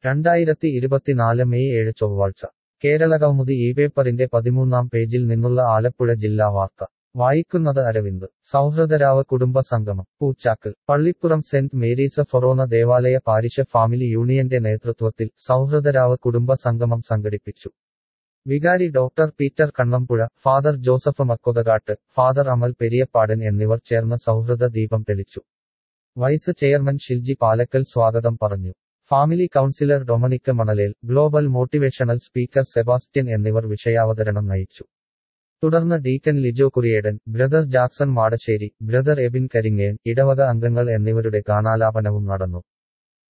രണ്ടായിരത്തി ഇരുപത്തിനാല് മെയ് ഏഴ് ചൊവ്വാഴ്ച കേരളകൗമുദി ഈ പേപ്പറിന്റെ പതിമൂന്നാം പേജിൽ നിന്നുള്ള ആലപ്പുഴ ജില്ലാ വാർത്ത വായിക്കുന്നത് അരവിന്ദ് സൗഹൃദരാവ് കുടുംബ സംഗമം പൂച്ചാക്ക് പള്ളിപ്പുറം സെന്റ് മേരീസ് ഫൊറോന ദേവാലയ പാരിഷ ഫാമിലി യൂണിയന്റെ നേതൃത്വത്തിൽ സൗഹൃദരാവ് കുടുംബ സംഗമം സംഘടിപ്പിച്ചു വികാരി doctor Peter Kannampuzha father Joseph Makkothakattu father Amal Periyappadan എന്നിവർ ചേർന്ന് സൗഹൃദ ദീപം തെളിച്ചു വൈസ് ചെയർമാൻ ഷിൽജി പാലക്കൽ സ്വാഗതം പറഞ്ഞു family counsellor Dominic Manalel global motivational speaker Sebastian എന്നിവർ വിഷയാവതരണം നയിച്ചു തുടർന്ന് deacon Lijo Kuriyedan brother Jackson Madassery brother Ebin Karingen ഇടവക അംഗങ്ങൾ എന്നിവരുടെ ഗാനാലാപനവും നടന്നു